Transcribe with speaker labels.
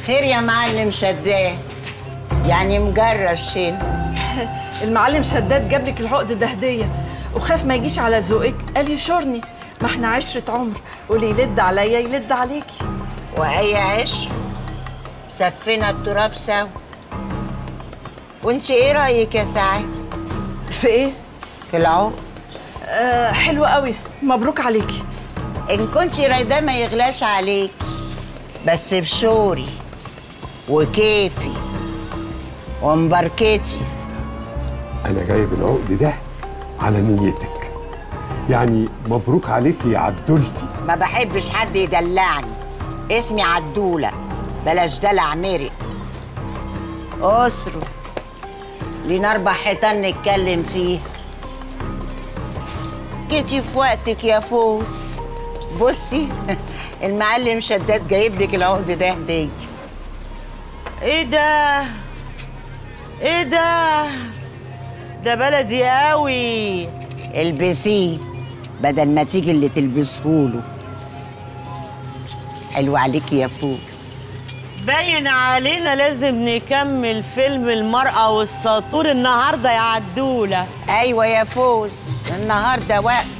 Speaker 1: خير يا معلم شداد يعني مجرش هنا
Speaker 2: المعلم شداد جاب لك العقد ده هديه وخاف ما يجيش على ذوقك قال يشورني ما احنا عشرة عمر واللي يلد عليا يلد عليكي
Speaker 1: واي عشر سفينا التراب سوا وانت ايه رايك يا سعاد
Speaker 2: في ايه؟
Speaker 1: في العقد
Speaker 2: آه حلو قوي مبروك عليكي
Speaker 1: ان كنت رايداه ما يغلاش عليك بس بشوري وكيفي ومباركتي
Speaker 3: انا جايب العقد ده على نيتك يعني مبروك عليكي يا عدولتي
Speaker 1: ما بحبش حد يدلعني اسمي عدولة بلاش دلع مرق أسره لينا أربع حيطان نتكلم فيه جيتي في وقتك يا فوس بصي المعلم شداد جايب لك العقد ده هدية
Speaker 4: ايه ده ايه ده ده بلدي قوي
Speaker 1: البسيه بدل ما تيجي اللي تلبسهوله حلو عليكي يا فوس
Speaker 4: باين علينا لازم نكمل فيلم المرأة والساطور النهاردة يا عدولة
Speaker 1: ايوه يا فوز النهارده وقت